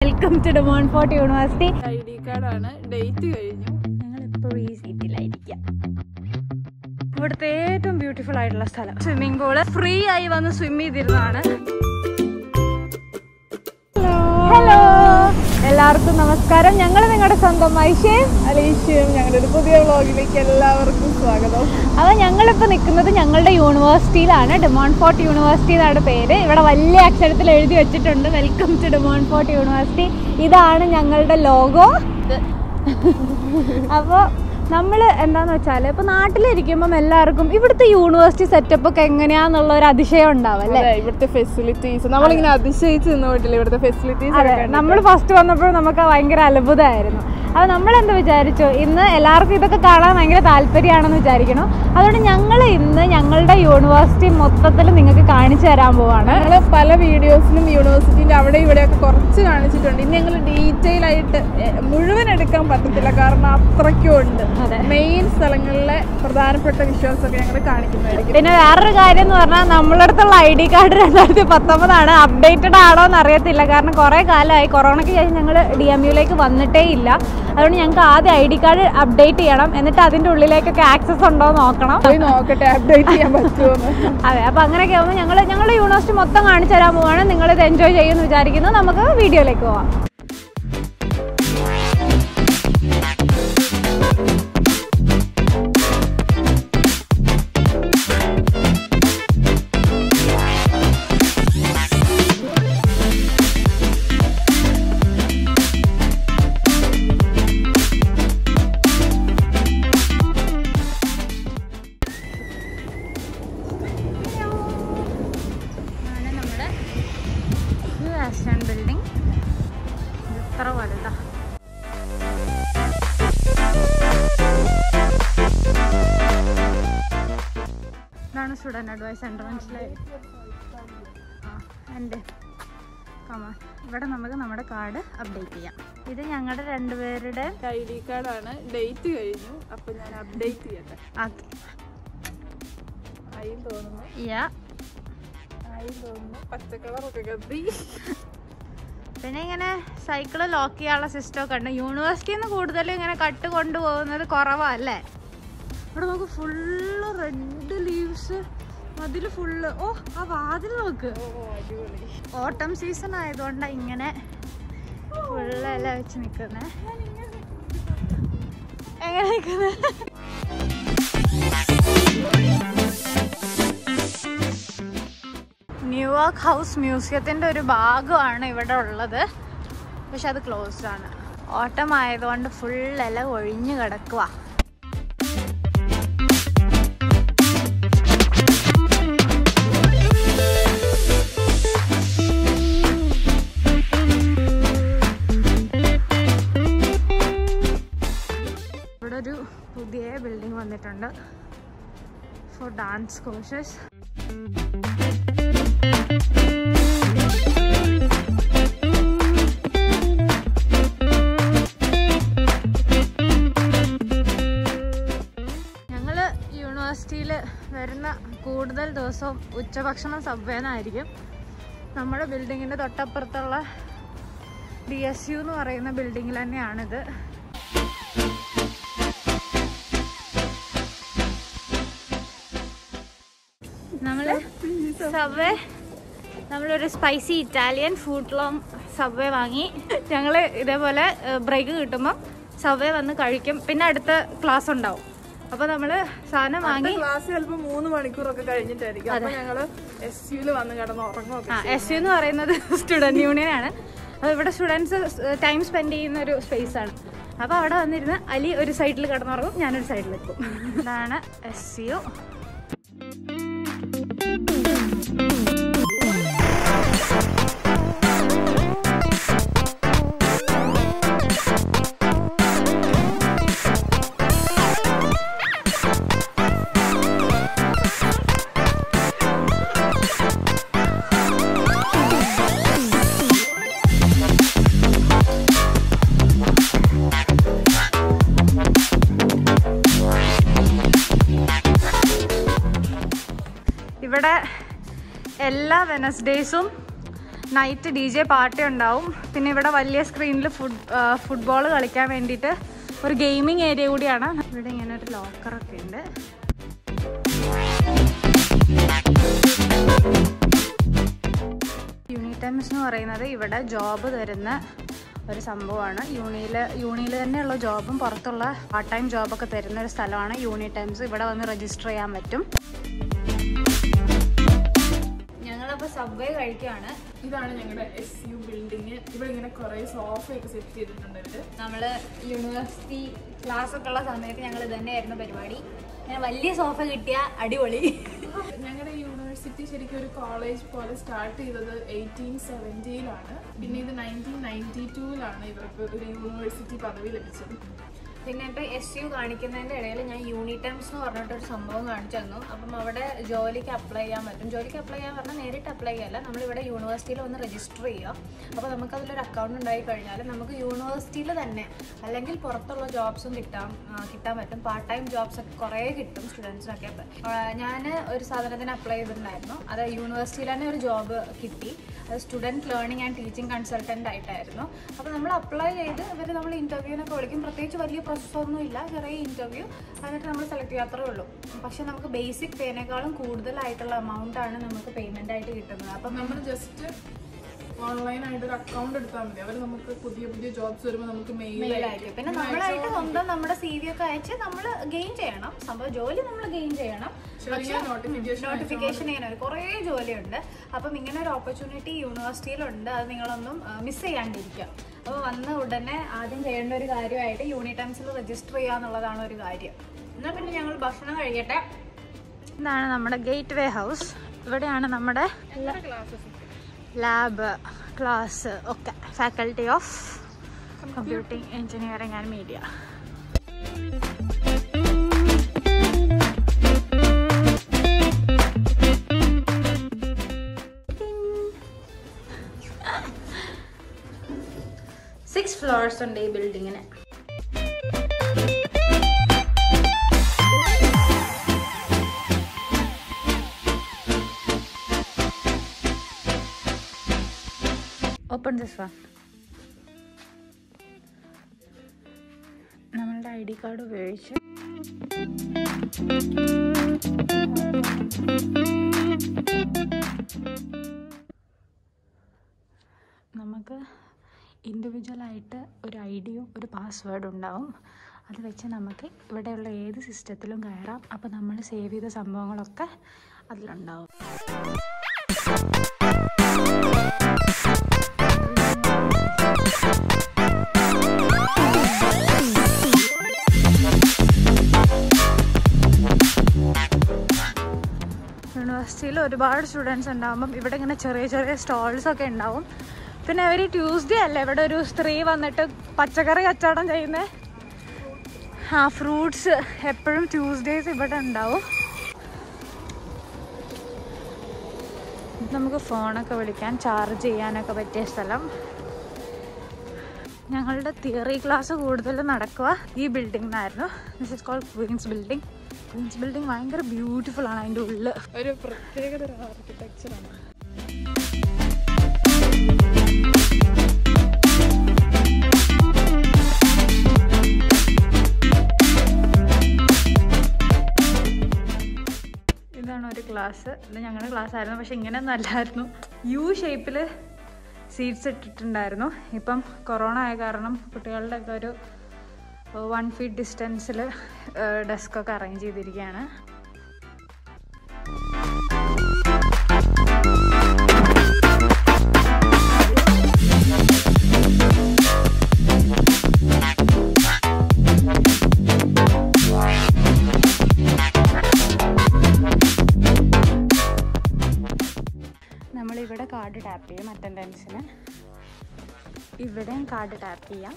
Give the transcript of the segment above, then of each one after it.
Welcome to De Montfort university I D കാർഡാണ് date കഴിഞ്ഞു ഞങ്ങൾ എപ്പോഴും ഈ സീറ്റിലായിരിക്കാം ഇവിടുത്തെ ഏറ്റവും ബ്യൂട്ടിഫുൾ ആയിട്ടുള്ള സ്ഥലം സ്വിമ്മിംഗ് പൂള് ഫ്രീ ആയി വന്ന് സ്വിം ചെയ്തിരുന്നതാണ് ഹലോ എല്ലാവർക്കും നമസ്കാരം ഞങ്ങൾ നിങ്ങളുടെ സ്വന്തം ഐഷയും അലീഷ്യയും ഞങ്ങളുടെ ഒരു പുതിയ വ്ളോഗിലേക്ക് എല്ലാവർക്കും സ്വാഗതം അപ്പോൾ ഞങ്ങളിപ്പോൾ നിൽക്കുന്നത് ഞങ്ങളുടെ യൂണിവേഴ്സിറ്റിയിലാണ് ഡെമോൺ ഫോർട്ട് യൂണിവേഴ്സിറ്റി എന്നാണ് പേര് ഇവിടെ വലിയ അക്ഷരത്തിൽ എഴുതി വെച്ചിട്ടുണ്ട് welcome to De Montfort university ഇതാണ് ഞങ്ങളുടെ ലോഗോ അപ്പോൾ നമ്മൾ എന്താന്ന് വെച്ചാൽ ഇപ്പോൾ നാട്ടിലിരിക്കുമ്പം എല്ലാവർക്കും ഇവിടുത്തെ യൂണിവേഴ്സിറ്റി സെറ്റപ്പ് ഒക്കെ എങ്ങനെയാന്നുള്ള ഒരു അതിശയം ഉണ്ടാവും അല്ലേ അതെ ഇവിടുത്തെ ഫെസിലിറ്റീസ് നമ്മളിങ്ങനെ അതിശയിച്ച് നിന്ന് പോയിട്ടില്ല ഇവിടുത്തെ ഫെസിലിറ്റീസ് അതെ നമ്മൾ ഫസ്റ്റ് വന്നപ്പോൾ നമുക്ക് ഭയങ്കര അത്ഭുതമായിരുന്നു അപ്പോൾ നമ്മൾ എന്ത് വിചാരിച്ചു ഇന്ന് എല്ലാവർക്കും ഇതൊക്കെ കാണാൻ ഭയങ്കര താല്പര്യമാണെന്ന് വിചാരിക്കണം അതുകൊണ്ട് ഞങ്ങൾ ഇന്ന് ഞങ്ങളുടെ യൂണിവേഴ്സിറ്റി മൊത്തത്തിൽ നിങ്ങൾക്ക് കാണിച്ചു തരാൻ പോവാണ് ഞങ്ങൾ പല വീഡിയോസിലും യൂണിവേഴ്സിറ്റിന്റെ അവിടെ ഇവിടെയൊക്കെ കുറച്ച് കാണിച്ചിട്ടുണ്ട് ഇനി ഞങ്ങൾ ഡീറ്റെയിൽ ആയിട്ട് എ, മുഴുവൻ എടുക്കാൻ പറ്റത്തില്ല കാരണം അത്രയ്ക്കും ഉണ്ട് അതെ. മെയിൻ സ്ഥലങ്ങളിലെ പ്രധാനപ്പെട്ട വിഷ്വൽസ് ഒക്കെ ഞങ്ങൾ കാണിക്കുന്നതായിരിക്കും പിന്നെ വേറൊരു കാര്യം എന്ന് പറഞ്ഞാൽ നമ്മളെ അടുത്തുള്ള ഐ ഡി കാർഡ് രണ്ടായിരത്തി പത്തൊമ്പതാണ് അപ്ഡേറ്റഡ് ആണോ എന്ന് അറിയത്തില്ല കാരണം കുറേ കാലമായി കൊറോണയ്ക്ക് ശേഷം ഞങ്ങൾ ഡി എം യുയിലേക്ക് വന്നിട്ടേ ഇല്ല അതുകൊണ്ട് ഞങ്ങൾക്ക് ആദ്യം ഐ ഡി കാർഡ് അപ്ഡേറ്റ് ചെയ്യണം എന്നിട്ട് അതിൻ്റെ ഉള്ളിലേക്കൊക്കെ ആക്സസ് ഉണ്ടോ എന്ന് നോക്കണം പോയി നോക്കട്ടെ അപ്ഡേറ്റ് ചെയ്യാൻ പറ്റുമോ അതെ അപ്പോൾ അങ്ങനെയൊക്കെ ആകുമ്പോൾ ഞങ്ങൾ ഞങ്ങളുടെ യൂണിവേഴ്സിറ്റി മൊത്തം കാണിച്ചു തരാൻ പോവാണ് നിങ്ങളിത് എൻജോയ് ചെയ്യുമെന്ന് വിചാരിക്കുന്നു നമുക്ക് വീഡിയോയിലേക്ക് പോവാം ആണ് നമ്മുടെ ആസ്റ്റാൻ ബിൽഡിംഗ് ഇത്ര വലുതാ ഇതാണ് സ്റ്റുഡൻറ് അഡ്വൈസ് സെൻറ്റർ മനസ്സിലായി ആ എൻ്റെ കമാ ഇവിടെ നമുക്ക് നമ്മുടെ കാർഡ് അപ്ഡേറ്റ് ചെയ്യാം ഇത് ഞങ്ങളുടെ രണ്ടുപേരുടെ ഐ ഡി കാർഡാണ് ഡേറ്റ് കഴിഞ്ഞു അപ്പൊ ഞാൻ അപ്ഡേറ്റ് ചെയ്യട്ടെ ആക്കി ആയി തോന്നുന്നു യാ ആയി തോന്നുന്നു പച്ച കളറൊക്കെ കത്തി പിന്നെ ഇങ്ങനെ സൈക്കിള് ലോക്ക് ചെയ്യാനുള്ള സിസ്റ്റം ഒക്കെ ഉണ്ട് യൂണിവേഴ്സിറ്റിയിൽ നിന്ന് കൂടുതലും ഇങ്ങനെ കട്ട് കൊണ്ടുപോകുന്നത് കുറവല്ലേ ഇവിടെ നമുക്ക് ഫുള്ള് റെഡ് ലീവ്സ് അതിൽ ഫുള്ള് ഓ ആ വാതിൽ നോക്ക് ഓ അടിപൊളി ഓട്ടം സീസൺ ആയതുകൊണ്ടാണ് ഇങ്ങനെ ഫുള്ള് ഇല വെച്ച് നിൽക്കുന്നത് എങ്ങനെ നിൽക്കുന്നത് ന്യൂയോർക്ക് ഹൗസ് മ്യൂസിയത്തിൻ്റെ ഒരു ഭാഗമാണ് ഇവിടെ ഉള്ളത് പക്ഷെ അത് ക്ലോസ്ഡ് ആണ് ഓട്ടം ആയതുകൊണ്ട് ഫുൾ ഇല ഒഴിഞ്ഞു കിടക്കുക ഇവിടെ ഒരു പുതിയ ബിൽഡിംഗ് വന്നിട്ടുണ്ട് ഫോർ ഡാൻസ് കോഴ്സസ് ഞങ്ങൾ യൂണിവേഴ്സിറ്റിയിൽ വരുന്ന കൂടുതൽ ദിവസവും ഉച്ചഭക്ഷണം സബ്വേനായിരിക്കും നമ്മുടെ ബിൽഡിങ്ങിൻ്റെ തൊട്ടപ്പുറത്തുള്ള ഡി എസ് യു എന്ന് പറയുന്ന ബിൽഡിങ്ങിൽ തന്നെയാണിത് നമ്മൾ സബ്വേ നമ്മളൊരു സ്പൈസി ഇറ്റാലിയൻ ഫുഡ് ലോം സബ്വേ വാങ്ങി ഞങ്ങൾ ഇതേപോലെ ബ്രേക്ക് കിട്ടുമ്പോൾ സബ്വേ വന്ന് കഴിക്കും പിന്നെ അടുത്ത ക്ലാസ് ഉണ്ടാവും അപ്പോൾ നമ്മൾ സാധനം വാങ്ങി ക്ലാസ് ചിലപ്പോ മൂന്ന് മണിക്കൂറൊക്കെ കഴിഞ്ഞിട്ടായിരിക്കും അപ്പൊ ഞങ്ങള് എസ് യുല് വന്ന് കിടന്ന് ഉറങ്ങുമൊക്കെ ആ എസ് യു എന്ന് പറയുന്നത് സ്റ്റുഡൻറ് യൂണിയൻ ആണ് അപ്പോൾ ഇവിടെ സ്റ്റുഡൻസ് ടൈം സ്പെൻഡ് ചെയ്യുന്ന ഒരു സ്പേസ് ആണ് അപ്പോൾ അവിടെ വന്നിരുന്ന് അലി ഒരു സൈഡിൽ കിടന്നുറങ്ങും ഞാനൊരു സൈഡിൽ നിൽക്കും ഇതാണ് എസ് യു ഇവിടെ എല്ലാ വെനസ്ഡേയ്സും നൈറ്റ് ഡി ജെ പാർട്ടി ഉണ്ടാവും പിന്നെ ഇവിടെ വലിയ സ്ക്രീനിൽ ഫുട് ഫുട്ബോൾ കളിക്കാൻ വേണ്ടിയിട്ട് ഒരു ഗെയിമിംഗ് ഏരിയ കൂടിയാണ് ഇവിടെ ഇങ്ങനെ ഒരു ലോക്കറൊക്കെ ഉണ്ട് യൂണിറ്റൈംസ് എന്ന് പറയുന്നത് ഇവിടെ ജോബ് തരുന്ന ഒരു സംഭവമാണ് യൂണിയിൽ യൂണിയിൽ തന്നെയുള്ള ജോബും പുറത്തുള്ള പാർട്ട് ടൈം ജോബൊക്കെ തരുന്ന ഒരു സ്ഥലമാണ് യൂണി ടൈംസ് ഇവിടെ വന്ന് രജിസ്റ്റർ ചെയ്യാൻ പറ്റും ഞങ്ങളപ്പോൾ സബ്വേ കഴിക്കുകയാണ് ഇതാണ് ഞങ്ങളുടെ എസ് യു ബിൽഡിങ് ഇവിടെ ഇങ്ങനെ കുറെ സോഫയൊക്കെ സെറ്റ് ചെയ്തിട്ടുണ്ട് ഇവര് നമ്മൾ യൂണിവേഴ്സിറ്റി ക്ലാസ് ഒക്കെ ഉള്ള സമയത്ത് ഞങ്ങൾ ഇത് തന്നെയായിരുന്നു പരിപാടി ഇങ്ങനെ വലിയ സോഫ കിട്ടിയ അടിപൊളി ഞങ്ങളുടെ യൂണിവേഴ്സിറ്റി ശരിക്കും ഒരു കോളേജ് പോലെ സ്റ്റാർട്ട് ചെയ്തത് എയ്റ്റീൻ സെവൻറ്റിയിലാണ് പിന്നെ ഇത് നയൻറ്റീൻ നയൻറ്റി ടൂവിലാണ് ഇവർക്ക് ഒരു യൂണിവേഴ്സിറ്റി പദവി ലഭിച്ചത് പിന്നെ ഇപ്പൊ എസ് യു കാണിക്കുന്നതിന്റെ ഇടയിൽ ഞാൻ യൂണിറ്റംസ് എന്ന് പറഞ്ഞിട്ടൊരു സംഭവം കാണിച്ചു തന്നു അപ്പം അവിടെ ജോലിക്ക് അപ്ലൈ ചെയ്യാൻ പറ്റും ജോലിക്ക് അപ്ലൈ ചെയ്യാൻ പറഞ്ഞാൽ നേരിട്ട് അപ്ലൈ ചെയ്യല്ല നമ്മളിവിടെ യൂണിവേഴ്സിറ്റിയിൽ വന്ന് രജിസ്റ്റർ ചെയ്യുക അപ്പോൾ നമുക്ക് അതിലൊരു അക്കൗണ്ട് ഉണ്ടായി കഴിഞ്ഞാൽ നമുക്ക് യൂണിവേഴ്സിറ്റിയിൽ തന്നെ അല്ലെങ്കിൽ പുറത്തുള്ള ജോബ്സും കിട്ടാം ആ, കിട്ടാൻ പറ്റും പാർട്ട് ടൈം ജോബ്സ് ഒക്കെ കുറേ കിട്ടും സ്റ്റുഡൻസിനൊക്കെ ഞാൻ ഒരു സാധനത്തിന് അപ്ലൈ ചെയ്തിട്ടുണ്ടായിരുന്നു അത് യൂണിവേഴ്സിറ്റിയിൽ തന്നെ ഒരു ജോബ് കിട്ടി അത് student learning and teaching consultant ആയിട്ടായിരുന്നു അപ്പോൾ നമ്മൾ അപ്ലൈ ചെയ്ത് ഇവർ നമ്മൾ ഇൻ്റർവ്യൂവിനൊക്കെ വിളിക്കും പ്രത്യേകിച്ച് വലിയ പ്രോസസ്സൊന്നും ഇല്ല ചെറിയ ഇൻ്റർവ്യൂ എന്നിട്ട് നമ്മൾ സെലക്ട് ചെയ്യാത്രേ ഉള്ളൂ പക്ഷേ നമുക്ക് ബേസിക് പേനേക്കാളും കൂടുതലായിട്ടുള്ള എമൗണ്ട് ആണ് നമുക്ക് പേയ്മെൻ്റ് ആയിട്ട് കിട്ടുന്നത് അപ്പം നമ്മൾ ജസ്റ്റ് ഓൺലൈനായിട്ട് ഒരു അക്കൗണ്ട് എടുത്താൽ മതി അവർ നമുക്ക് പുതിയ പുതിയ ജോബ്സ് വരുമ്പോൾ നമുക്ക് മെയിൽ മെയിലായിരിക്കും പിന്നെ നമ്മളായിട്ട് സ്വന്തം നമ്മുടെ സി വി ഒക്കെ അയച്ച് നമ്മൾ ഗെയിൻ ചെയ്യണം സംഭവം ജോലി നമ്മൾ ഗെയിൻ ചെയ്യണം നോട്ടിഫിക്കേഷൻ നോട്ടിഫിക്കേഷൻ ഇങ്ങനെ കുറേ ജോലിയുണ്ട് അപ്പം ഇങ്ങനെ ഒരു ഓപ്പർച്യൂണിറ്റി യൂണിവേഴ്സിറ്റിയിലുണ്ട് അത് നിങ്ങളൊന്നും മിസ് ചെയ്യാണ്ടിരിക്കുക അപ്പോൾ വന്ന ഉടനെ ആദ്യം ചെയ്യേണ്ട ഒരു കാര്യമായിട്ട് യൂണിറ്റംസിൽ രജിസ്റ്റർ ചെയ്യുക എന്നുള്ളതാണ് ഒരു കാര്യം എന്നാൽ പിന്നെ ഞങ്ങൾ ഭക്ഷണം കഴിക്കട്ടെ ഇതാണ് നമ്മുടെ ഗേറ്റ് വേ ഹൗസ് ഇവിടെയാണ് നമ്മുടെ ലാബ് ക്ലാസ് ഒക്കെ faculty of computing engineering and media six floors ഉണ്ട് ഈ ബിൽഡിങ്ങിന് ഓപ്പൺ ദിസ് വൺ നമ്മളുടെ ഐ ഡി കാർഡ് ഉപയോഗിച്ച് നമുക്ക് ഇൻഡിവിജ്വലായിട്ട് ഒരു ഐ ഡിയും ഒരു പാസ്വേഡും ഉണ്ടാവും അത് വെച്ച് നമുക്ക് ഇവിടെയുള്ള ഏത് സിസ്റ്റത്തിലും കയറാം അപ്പോൾ നമ്മൾ സേവ് ചെയ്ത സംഭവങ്ങളൊക്കെ അതിലുണ്ടാവും യൂണിവേഴ്സിറ്റിയിൽ ഒരുപാട് സ്റ്റുഡൻസ് ഉണ്ടാകുമ്പം ഇവിടെ ഇങ്ങനെ ചെറിയ ചെറിയ സ്റ്റോൾസ് ഒക്കെ ഉണ്ടാവും പിന്നെ അവർ ട്യൂസ്ഡേ അല്ലേ ഇവിടെ ഒരു സ്ത്രീ വന്നിട്ട് പച്ചക്കറി കച്ചവടം ചെയ്യുന്ന ആ ഫ്രൂട്ട്സ് എപ്പോഴും ട്യൂസ്ഡേസ് ഇവിടെ ഉണ്ടാവും നമുക്ക് ഫോണൊക്കെ വിളിക്കാൻ ചാർജ് ചെയ്യാനൊക്കെ പറ്റിയ സ്ഥലം ഞങ്ങളുടെ തിയറി ക്ലാസ് കൂടുതൽ നടക്കുക ഈ ബിൽഡിങ്ങിനായിരുന്നു this is called Queens building Queens building ഭയങ്കര ബ്യൂട്ടിഫുൾ ആണ് അതിൻ്റെ ഉള്ളിൽ ഒരു പ്രത്യേകതര ആർക്കിടെക്ചറാണ് ഇതാണ് ഒരു ക്ലാസ് ഇത് ഞങ്ങളുടെ ക്ലാസ് ആയിരുന്നു പക്ഷെ ഇങ്ങനെയൊന്നും അല്ലായിരുന്നു യു ഷേപ്പിൽ സീറ്റ്സ് ഇട്ടിട്ടുണ്ടായിരുന്നു ഇപ്പം കൊറോണ ആയ കാരണം കുട്ടികളുടെ ഒക്കെ ഒരു വൺ ഫീറ്റ് ഡിസ്റ്റൻസിൽ ഡെസ്കൊക്കെ അറേഞ്ച് ചെയ്തിരിക്കുകയാണ് നമ്മളിവിടെ കാർഡ് ടാപ്പ് ചെയ്യും അറ്റൻഡൻസിന് ഇവിടെയും കാർഡ് ടാപ്പ് ചെയ്യാം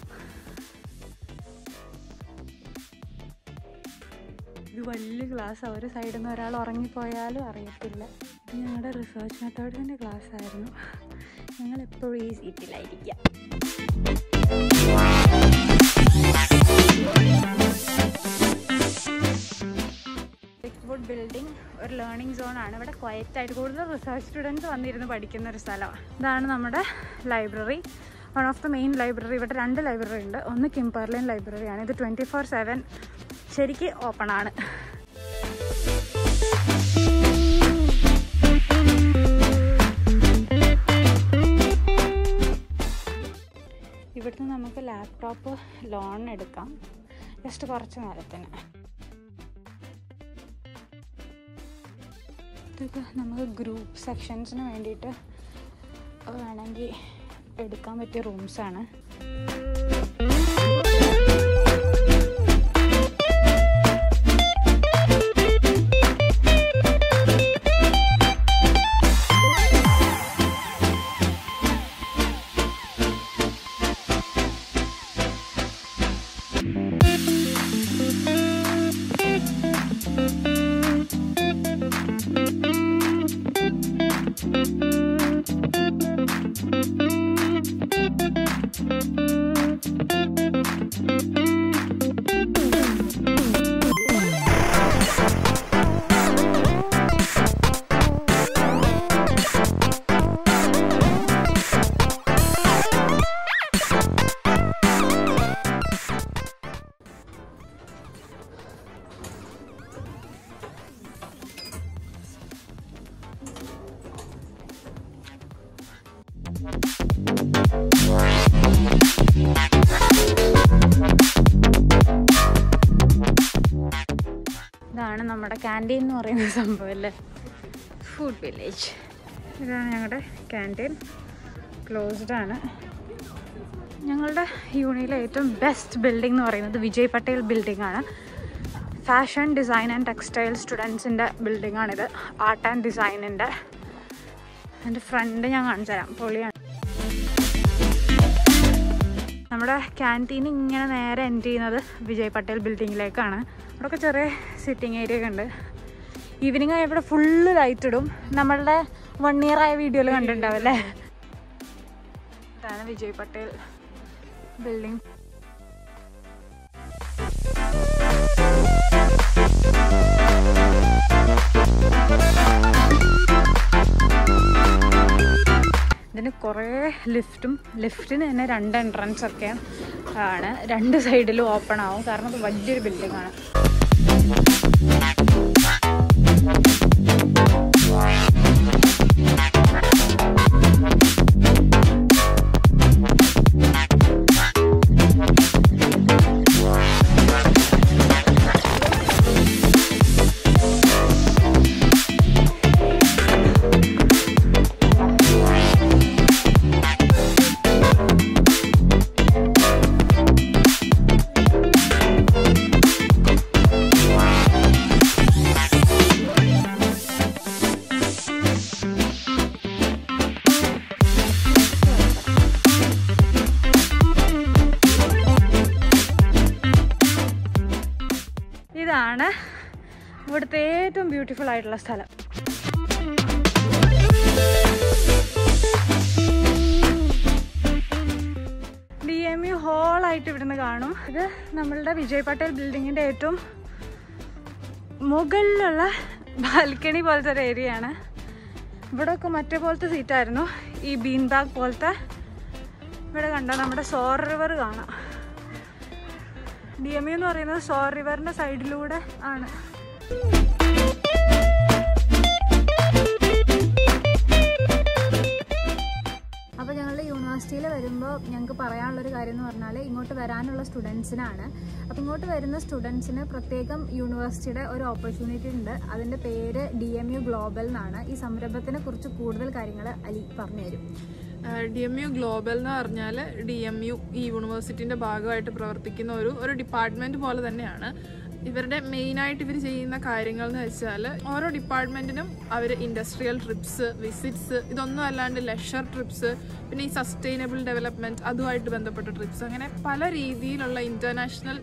ഇത് വലിയ ക്ലാസ് ഒരു സൈഡിൽ നിന്ന് ഒരാൾ ഉറങ്ങിപ്പോയാലും അറിയത്തില്ല ഇത് ഞങ്ങളുടെ റിസർച്ച് മെത്തേഡ്സിൻ്റെ ക്ലാസ് ആയിരുന്നു ഞങ്ങൾ എപ്പോഴും ഈ സീറ്റിലായിരിക്കാം വുഡ് ബിൽഡിംഗ് ഒരു ഒരു ലേണിംഗ് സോണാണ് ഇവിടെ ക്വയറ്റായിട്ട് കൂടുതൽ റിസർച്ച് സ്റ്റുഡൻസ് വന്നിരുന്ന് പഠിക്കുന്ന ഒരു സ്ഥലമാണ് ഇതാണ് നമ്മുടെ library one of the main library ഇവിടെ രണ്ട് ലൈബ്രറി ഉണ്ട് ഒന്ന് കിംപർലിൻ ലൈബ്രറിയാണ് ഇത് ട്വൻറ്റി ഫോർ സെവൻ ശരിക്ക് ഓപ്പൺ ആണ് ഇവിടുന്ന് നമുക്ക് ലാപ്ടോപ്പ് ലോൺ എടുക്കാം ജസ്റ്റ് കുറച്ച് നേരത്തിന് ഇതൊക്കെ നമുക്ക് ഗ്രൂപ്പ് സെക്ഷൻസിന് വേണ്ടിയിട്ട് വേണമെങ്കിൽ എടുക്കാൻ പറ്റിയ റൂംസാണ് ഇതാണ് നമ്മുടെ ക്യാൻറ്റീൻ എന്ന് പറയുന്ന സംഭവം അല്ലേ ഫുഡ് വില്ലേജ് ഇതാണ് ഞങ്ങളുടെ ക്യാൻറ്റീൻ ക്ലോസ്ഡ് ആണ് ഞങ്ങളുടെ യൂണിയിലെ ഏറ്റവും ബെസ്റ്റ് ബിൽഡിംഗ് എന്ന് പറയുന്നത് വിജയ് പട്ടേൽ ബിൽഡിംഗ് ആണ് ഫാഷൻ ഡിസൈൻ ആൻഡ് ടെക്സ്റ്റൈൽ സ്റ്റുഡൻസിൻ്റെ ബിൽഡിംഗ് ആണിത് ആർട്ട് ആൻഡ് ഡിസൈനിൻ്റെ എൻ്റെ ഫ്രണ്ട് ഞാൻ കാണിച്ചു തരാം പൊളിയാണ് നമ്മുടെ ക്യാൻറ്റീൻ ഇങ്ങനെ നേരെ എൻഡ് ചെയ്യുന്നത് വിജയ് പട്ടേൽ ബിൽഡിങ്ങിലേക്കാണ് അവിടെയൊക്കെ ചെറിയ സിറ്റിംഗ് ഏരിയ ഒക്കെ ഉണ്ട് ഈവനിങ് ആയ ഇവിടെ ഫുള്ള് ലൈറ്റ് ഇടും നമ്മളുടെ വൺ ഇയർ ആയ വീഡിയോയിൽ കണ്ടിട്ടുണ്ടാവും അല്ലേ ഇതാണ് വിജയ് പട്ടേൽ ബിൽഡിംഗ് ഇതിന് കുറേ ലിഫ്റ്റും ലിഫ്റ്റിന് തന്നെ രണ്ട് എൻട്രൻസ് ഒക്കെ ആണ് രണ്ട് സൈഡിലും ഓപ്പൺ ആവും കാരണം ഇത് വലിയൊരു ബിൽഡിംഗ് ആണ് ഇതാണ് ഇവിടുത്തെ ഏറ്റവും ബ്യൂട്ടിഫുൾ ആയിട്ടുള്ള സ്ഥലം ഡി എം യു ഹോളായിട്ട് ഇവിടുന്ന് കാണും ഇത് നമ്മളുടെ വിജയ് പട്ടേൽ ബിൽഡിങ്ങിൻ്റെ ഏറ്റവും മുകളിലുള്ള ബാൽക്കണി പോലത്തെ ഒരു ഏരിയ ആണ് ഇവിടെയൊക്കെ മറ്റേ പോലത്തെ സീറ്റായിരുന്നു ഈ ബീൻ ബാഗ് പോലത്തെ ഇവിടെ കണ്ടോ നമ്മുടെ സോർ റിവർ കാണാം ഡി എം യു എന്ന് പറയുന്നത് സോർ റിവറിന്റെ സൈഡിലൂടെ ആണ് അപ്പോൾ ഞങ്ങളുടെ യൂണിവേഴ്സിറ്റിയിൽ വരുമ്പോൾ ഞങ്ങൾക്ക് പറയാനുള്ളൊരു കാര്യം എന്ന് പറഞ്ഞാൽ ഇങ്ങോട്ട് വരാനുള്ള സ്റ്റുഡൻസിനാണ് അപ്പോൾ ഇങ്ങോട്ട് വരുന്ന സ്റ്റുഡൻസിന് പ്രത്യേകം യൂണിവേഴ്സിറ്റിയുടെ ഒരു ഓപ്പർച്യൂണിറ്റി ഉണ്ട് അതിൻ്റെ പേര് ഡി എം യു ഗ്ലോബൽ എന്നാണ് ഈ സംരംഭത്തിനെ കുറിച്ച് കൂടുതൽ കാര്യങ്ങൾ അലി പറഞ്ഞു തരും ഡി എം യു ഗ്ലോബൽ എന്ന് പറഞ്ഞാൽ ഡി എം യു ഈ യൂണിവേഴ്സിറ്റിന്റെ ഭാഗമായിട്ട് പ്രവർത്തിക്കുന്ന ഒരു ഒരു ഡിപ്പാർട്ട്മെന്റ് പോലെ തന്നെയാണ് ഇവരുടെ മെയിനായിട്ട് ഇവർ ചെയ്യുന്ന കാര്യങ്ങൾ എന്ന് വെച്ചാൽ ഓരോ ഡിപ്പാർട്ട്മെന്റിനും അവർ ഇൻഡസ്ട്രിയൽ ട്രിപ്സ് വിസിറ്റ്സ് ഇതൊന്നും അല്ലാണ്ട് ലെഷർ ട്രിപ്സ് പിന്നെ ഈ സസ്റ്റൈനബിൾ ഡെവലപ്മെന്റ് അതുമായിട്ട് ബന്ധപ്പെട്ട ട്രിപ്സ് അങ്ങനെ പല രീതിയിലുള്ള ഇന്റർനാഷണൽ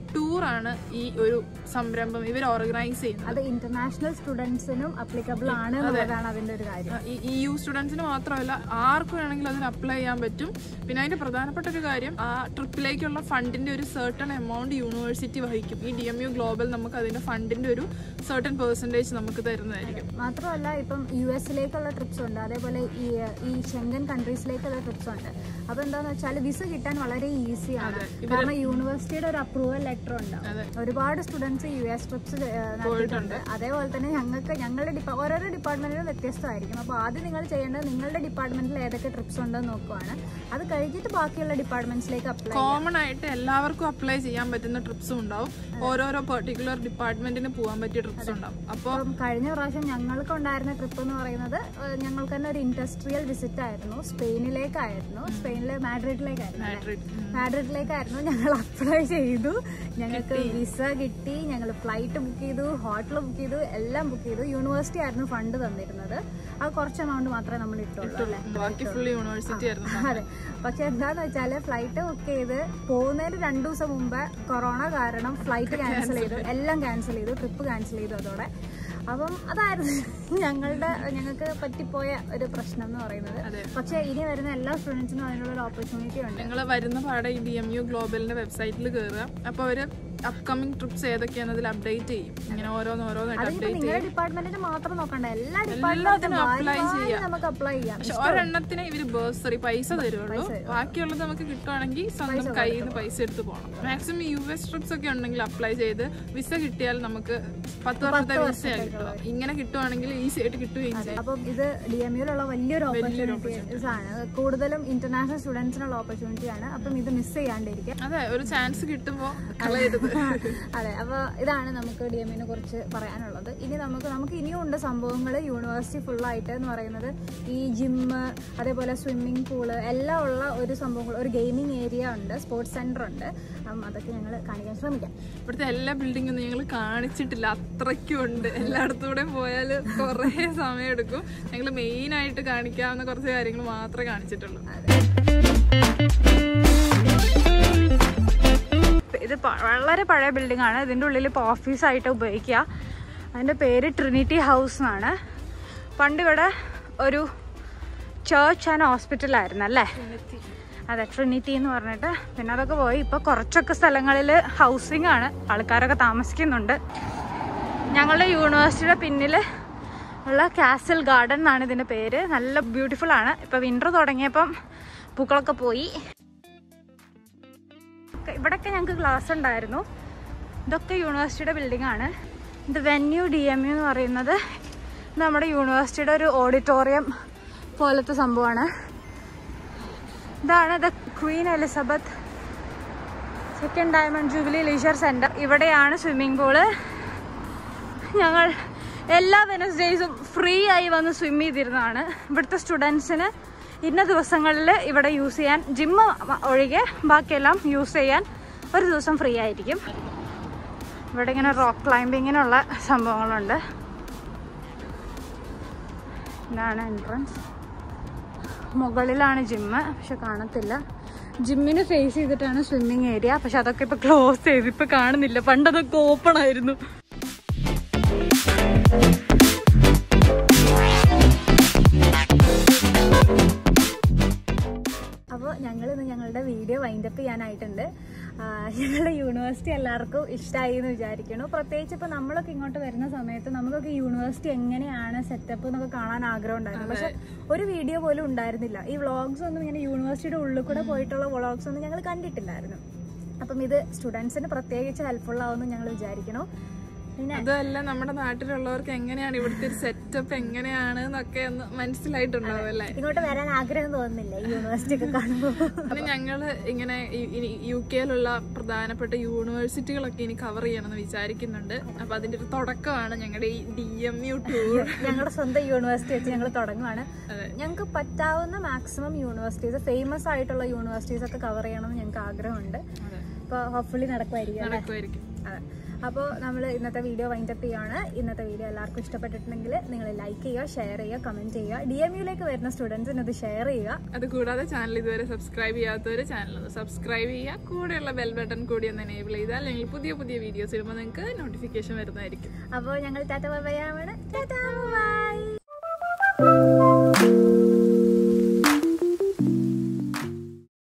ടൂറാണ് ഈ ഒരു സംരംഭം ഇവർ ഓർഗനൈസ് ചെയ്യുന്നത് അത് ഇന്റർനാഷണൽ സ്റ്റുഡൻസിനും അപ്ലിക്കബിൾ ആണ് എന്നുള്ളതാണ് അതിന്റെ ഒരു കാര്യം ഈ ഇ യു സ്റ്റുഡൻസിന് മാത്രമല്ല ആർക്ക് വേണമെങ്കിലും അതിന് അപ്ലൈ ചെയ്യാൻ പറ്റും പിന്നെ അതിന്റെ പ്രധാനപ്പെട്ട ഒരു കാര്യം ആ ട്രിപ്പിലേക്കുള്ള ഫണ്ടിന്റെ ഒരു സർട്ടൺ എമൗണ്ട് യൂണിവേഴ്സിറ്റി വഹിക്കും ഈ ഡി എം യു ഗ്ലോബൽ നമുക്ക് അതിന്റെ ഫണ്ടിന്റെ ഒരു സർട്ടൺ പെർസെൻറ്റേജ് നമുക്ക് തരുന്നതായിരിക്കും മാത്രമല്ല ഇപ്പം യു എസിലേക്കുള്ള ട്രിപ്സ് ഉണ്ട് അതേപോലെ ഈ ഈ ഷെങ്കൻ കൺട്രീസിലേക്കുള്ള ട്രിപ്സ് ഉണ്ട് അപ്പൊ എന്താന്ന് വെച്ചാൽ വിസ കിട്ടാൻ വളരെ ഈസിയാണ് കാരണം യൂണിവേഴ്സിറ്റിയുടെ ഒരു അപ്രൂവൽ ലെറ്റർ ഉണ്ട് ഒരുപാട് സ്റ്റുഡൻസ് യു എസ് ട്രിപ്സ് നടത്തിയിട്ടുണ്ട് അതേപോലെ തന്നെ ഞങ്ങൾക്ക് ഞങ്ങളുടെ ഡിപ്പാ ഓരോരോ ഡിപ്പാർട്ട്മെന്റിനും വ്യത്യസ്തമായിരിക്കും അപ്പോൾ ആദ്യം നിങ്ങൾ ചെയ്യേണ്ടത് നിങ്ങളുടെ ഡിപ്പാർട്ട്മെന്റിൽ ഏതൊക്കെ ട്രിപ്സ് ഉണ്ടെന്ന് നോക്കുവാണ് അത് കഴിഞ്ഞിട്ട് ബാക്കിയുള്ള ഡിപ്പാർട്ട്മെന്റ്സിലേക്ക് അപ്ലൈ കോമൺ ആയിട്ട് എല്ലാവർക്കും അപ്ലൈ ചെയ്യാൻ പറ്റുന്ന ട്രിപ്സും ഉണ്ടാവും ഓരോരോ പെർട്ടിക്കുലർ ഡിപ്പാർട്ട്മെന്റിന് പോകാൻ പറ്റിയ ട്രിപ്സ് ഉണ്ടാവും അപ്പോൾ അപ്പം കഴിഞ്ഞ പ്രാവശ്യം ഞങ്ങൾക്ക് ഉണ്ടായിരുന്ന ട്രിപ്പ് എന്ന് പറയുന്നത് ഏഹ്, ഞങ്ങൾക്ക് തന്നെ ഒരു ഇൻഡസ്ട്രിയൽ വിസിറ്റ് ആയിരുന്നു സ്പെയിനിലേക്കായിരുന്നു സ്പെയിനിലെ മാഡ്രിഡിലേക്കായിരുന്നു അല്ലേ? മാഡ്രിഡിലേക്കായിരുന്നു ഞങ്ങൾ അപ്ലൈ ചെയ്തു ഞങ്ങൾക്ക് വിസ കിട്ടി ഞങ്ങൾ ഫ്ലൈറ്റ് ബുക്ക് ചെയ്തു ഹോട്ടൽ ബുക്ക് ചെയ്തു എല്ലാം ബുക്ക് ചെയ്തു യൂണിവേഴ്സിറ്റി ആയിരുന്നു ഫണ്ട് തന്നിരുന്നത് ആ കുറച്ച് എമൗണ്ട് മാത്രമേ നമ്മൾ ഇട്ടുള്ളൂ അല്ലേ ബാക്കി ഫുൾ യൂണിവേഴ്സിറ്റി ആയിരുന്നു അതെ പക്ഷെ എന്താന്ന് വെച്ചാല് ഫ്ലൈറ്റ് ബുക്ക് ചെയ്ത് പോകുന്നതിന് രണ്ടു ദിവസം മുമ്പ് കൊറോണ കാരണം ഫ്ലൈറ്റ് ക്യാൻസൽ ചെയ്തു എല്ലാം ക്യാൻസൽ ചെയ്തു ട്രിപ്പ് ക്യാൻസൽ ചെയ്തു അതോടെ അപ്പം അതായിരുന്നു ഞങ്ങളുടെ ഞങ്ങൾക്ക് പറ്റിപ്പോയ ഒരു പ്രശ്നം എന്ന് പറയുന്നത് അതെ. പക്ഷെ ഇനി വരുന്ന എല്ലാ സ്റ്റുഡൻസിനും അതിനുള്ള ഒരു ഓപ്പർച്യൂണിറ്റി ഉണ്ട് നിങ്ങൾ വരുന്ന പാടെ ഈ ഡി എം യു ഗ്ലോബലിന്റെ വെബ്സൈറ്റിൽ കയറുക അപ്പോൾ അവർ അപ്കമിങ് ട്രിപ്സ് ഏതൊക്കെയാണ് അതിൽ അപ്ഡേറ്റ് ചെയ്യും ഇങ്ങനെ ഓരോന്ന് ഓരോന്നായിട്ട് അതിപ്പോ അപ്ഡേറ്റ് നിങ്ങളുടെ ഡിപ്പാർട്ട്മെന്റിന് മാത്രം നോക്കണ്ട എല്ലാ എല്ലാത്തിനും apply ഡിപ്പാർട്ട്മെന്റിനും ചെയ്യാം. നമുക്ക് അപ്ലൈ ചെയ്യാം പക്ഷെ ഒരെണ്ണത്തിന് ഇവര് ബേഴ്സറി പൈസ തരുള്ളൂ ബാക്കിയുള്ളത് നമുക്ക് കിട്ടുവാണെങ്കിൽ സ്വന്തം കയ്യിൽ നിന്ന് പൈസ എടുത്ത് പോകണം മാക്സിമം യു എസ് ട്രിപ്സ് ഒക്കെ ഉണ്ടെങ്കിൽ അപ്ലൈ ചെയ്ത് വിസ കിട്ടിയാൽ നമുക്ക് പത്ത് വർഷത്തെ വിസ കിട്ടുക ഇങ്ങനെ കിട്ടുവാണെങ്കിൽ ഈസി ആയിട്ട് കിട്ടുകയും ചെയ്യും അപ്പം ഇത് ഡി എം യുലുള്ള വലിയൊരു ഓപ്പർച്യൂണിറ്റീസ് ആണ് കൂടുതലും ഇന്റർനാഷണൽ സ്റ്റുഡൻസിനുള്ള ഓപ്പർച്യൂണിറ്റി ആണ് അപ്പം ഇത് മിസ് ചെയ്യാണ്ടിരിക്കുക അതെ ഒരു ചാൻസ് കിട്ടുമ്പോൾ കളയരുത് അതെ അപ്പോൾ ഇതാണ് നമുക്ക് ഡി എമ്മിനെ കുറിച്ച് പറയാനുള്ളത് ഇനി നമുക്ക് നമുക്ക് ഇനിയും ഉണ്ട് സംഭവങ്ങൾ യൂണിവേഴ്സിറ്റി ഫുള്ളായിട്ട് എന്ന് പറയുന്നത് ഈ ജിമ്മ് അതേപോലെ സ്വിമ്മിംഗ് പൂള് എല്ലാം ഉള്ള ഒരു സംഭവങ്ങൾ ഒരു ഗെയിമിംഗ് ഏരിയ ഉണ്ട് സ്പോർട്സ് സെന്റർ ഉണ്ട് അപ്പം അതൊക്കെ ഞങ്ങൾ കാണിക്കാൻ ശ്രമിക്കാം ഇവിടുത്തെ എല്ലാ ബിൽഡിംഗും ഒന്നും ഞങ്ങൾ കാണിച്ചിട്ടില്ല അത്രയ്ക്കും ഉണ്ട് എല്ലായിടത്തൂടെ പോയാൽ കുറേ സമയം എടുക്കും ഞങ്ങൾ മെയിൻ ആയിട്ട് കാണിക്കാവുന്ന കുറച്ച് കാര്യങ്ങൾ മാത്രമേ കാണിച്ചിട്ടുള്ളൂ ഇത് പ- വളരെ പഴയ ബിൽഡിംഗ് ആണ് ഇതിൻ്റെ ഉള്ളിൽ ഇപ്പോൾ ഓഫീസായിട്ട് ഉപയോഗിക്കുക അതിൻ്റെ പേര് ട്രിനിറ്റി ഹൗസ് എന്നാണ് പണ്ട് ഇവിടെ ഒരു ചേർച്ച് ആൻഡ് ഹോസ്പിറ്റലായിരുന്നു അല്ലേ അതെ ട്രിനിറ്റി എന്ന് പറഞ്ഞിട്ട് പിന്നെ അതൊക്കെ പോയി ഇപ്പോൾ കുറച്ചൊക്കെ സ്ഥലങ്ങളിൽ ഹൗസിംഗ് ആണ് ആൾക്കാരൊക്കെ താമസിക്കുന്നുണ്ട് ഞങ്ങളുടെ യൂണിവേഴ്സിറ്റിയുടെ പിന്നിൽ ഉള്ള കാസൽ ഗാർഡൻ എന്നാണ് ഇതിൻ്റെ പേര് നല്ല ബ്യൂട്ടിഫുൾ ആണ് ഇപ്പോൾ വിൻ്റർ തുടങ്ങിയപ്പം പൂക്കളൊക്കെ പോയി ഒക്കെ- ഇവിടൊക്കെ ഞങ്ങൾക്ക് ക്ലാസ് ഉണ്ടായിരുന്നു ഇതൊക്കെ യൂണിവേഴ്സിറ്റിയുടെ ബിൽഡിംഗ് ആണ് ഇത് വെന്യൂ ഡി എം യു എന്ന് പറയുന്നത് ഇത് നമ്മുടെ യൂണിവേഴ്സിറ്റിയുടെ ഒരു ഓഡിറ്റോറിയം പോലത്തെ സംഭവമാണ് ഇതാണ് the Queen Elizabeth second diamond jubilee leisure centre ഇവിടെയാണ് സ്വിമ്മിംഗ് പൂള് ഞങ്ങൾ എല്ലാ വെനസ്ഡേയ്സും ഫ്രീ ആയി വന്ന് സ്വിം ചെയ്തിരുന്നതാണ് ഇവിടുത്തെ സ്റ്റുഡൻസിന് ഇന്ന ദിവസങ്ങളിൽ ഇവിടെ യൂസ് ചെയ്യാൻ ജിമ്മ് ഒഴികെ ബാക്കിയെല്ലാം യൂസ് ചെയ്യാൻ ഒരു ദിവസം ഫ്രീ ആയിരിക്കും ഇവിടെ ഇങ്ങനെ റോക്ക് ക്ലൈമ്പിങ്ങിനുള്ള സംഭവങ്ങളുണ്ട് ഇതാണ് എൻട്രൻസ് മുകളിലാണ് ജിമ്മ് പക്ഷെ കാണത്തില്ല ജിമ്മിന് ഫേസ് ചെയ്തിട്ടാണ് സ്വിമ്മിങ് ഏരിയ പക്ഷെ അതൊക്കെ ഇപ്പൊ ക്ലോസ് ചെയ്ത് ഇപ്പൊ കാണുന്നില്ല പണ്ട് അതൊക്കെ ഓപ്പൺ ആയിരുന്നു അപ്പോൾ ഞങ്ങൾ ഇന്ന് ഞങ്ങളുടെ വീഡിയോ വൈൻഡപ്പ് ചെയ്യാനായിട്ടുണ്ട് ആ, ഞങ്ങളുടെ യൂണിവേഴ്സിറ്റി എല്ലാവർക്കും ഇഷ്ടമായി എന്ന് വിചാരിക്കുന്നു പ്രത്യേകിച്ച് ഇപ്പോൾ നമ്മളൊക്കെ ഇങ്ങോട്ട് വരുന്ന സമയത്ത് നമുക്കൊക്കെ യൂണിവേഴ്സിറ്റി എങ്ങനെയാണ് സെറ്റപ്പ് എന്നൊക്കെ കാണാൻ ആഗ്രഹം ഉണ്ടായിരുന്നു പക്ഷെ ഒരു വീഡിയോ പോലും ഉണ്ടായിരുന്നില്ല ഈ വ്ളോഗ്സ് ഒന്നും ഇങ്ങനെ യൂണിവേഴ്സിറ്റിയുടെ ഉള്ളിൽ കൂടെ പോയിട്ടുള്ള വ്ളോഗ്സ് ഒന്നും ഞങ്ങൾ കണ്ടിട്ടില്ലായിരുന്നു അപ്പം ഇത് സ്റ്റുഡൻസിന് പ്രത്യേകിച്ച് ഹെൽപ്ഫുൾ ആവുമെന്ന് ഞങ്ങൾ വിചാരിക്കുന്നു പിന്നെ അതല്ല നമ്മുടെ നാട്ടിലുള്ളവർക്ക് എങ്ങനെയാണ് ഇവിടുത്തെ ഒരു സെറ്റപ്പ് എങ്ങനെയാണ് എന്നൊക്കെ ഒന്ന് മനസ്സിലായിട്ടുണ്ടാവും അല്ലേ ഇങ്ങോട്ട് വരാൻ ആഗ്രഹം തോന്നുന്നില്ല ഈ യൂണിവേഴ്സിറ്റി ഒക്കെ കാണുമ്പോൾ പിന്നെ ഞങ്ങള് ഇങ്ങനെ ഈ- ഈ യു കെയിലുള്ള പ്രധാനപ്പെട്ട യൂണിവേഴ്സിറ്റികളൊക്കെ ഇനി കവർ ചെയ്യണമെന്ന് വിചാരിക്കുന്നുണ്ട് അപ്പൊ അതിന്റെ ഒരു തുടക്കമാണ് ഞങ്ങളുടെ ഈ ഡി എം യു ടൂർ ഞങ്ങളുടെ സ്വന്തം യൂണിവേഴ്സിറ്റി വെച്ച് ഞങ്ങൾ തുടങ്ങുവാണ് അതെ. ഞങ്ങൾക്ക് പറ്റാവുന്ന മാക്സിമം യൂണിവേഴ്സിറ്റീസ് ഫേമസ് ആയിട്ടുള്ള യൂണിവേഴ്സിറ്റീസ് ഒക്കെ കവർ ചെയ്യണമെന്ന് ഞങ്ങൾക്ക് ആഗ്രഹമുണ്ട് അതെ അപ്പോൾ ഹോപ്പ്ഫുള്ളി നടക്കുമായിരിക്കും അല്ലേ നടക്കുമായിരിക്കും അതെ അപ്പോൾ നമ്മൾ ഇന്നത്തെ വീഡിയോ വൈൻഡപ്പ് ചെയ്യുകയാണ് ഇന്നത്തെ വീഡിയോ എല്ലാവർക്കും ഇഷ്ടപ്പെട്ടിട്ടുണ്ടെങ്കിൽ നിങ്ങൾ ലൈക്ക് ചെയ്യുക ഷെയർ ചെയ്യുക കമൻറ്റ് ചെയ്യുക ഡി എം യുയിലേക്ക് വരുന്ന സ്റ്റുഡൻസിന് ഇത് ഷെയർ ചെയ്യുക അത് കൂടാതെ ചാനൽ ഇതുവരെ സബ്സ്ക്രൈബ് ചെയ്യാത്തവർ ചാനൽ ഒന്ന് സബ്സ്ക്രൈബ് ചെയ്യുക കൂടെയുള്ള ബെൽ ബട്ടൺ കൂടി ഒന്ന് എനേബിൾ ചെയ്താൽ ഞങ്ങൾ പുതിയ പുതിയ വീഡിയോസ് ഇടുമ്പോൾ നിങ്ങൾക്ക് നോട്ടിഫിക്കേഷൻ വരുന്നതായിരിക്കും അപ്പോൾ ഞങ്ങൾ ടാറ്റ ബൈ ആണ് ടാറ്റ ബൈ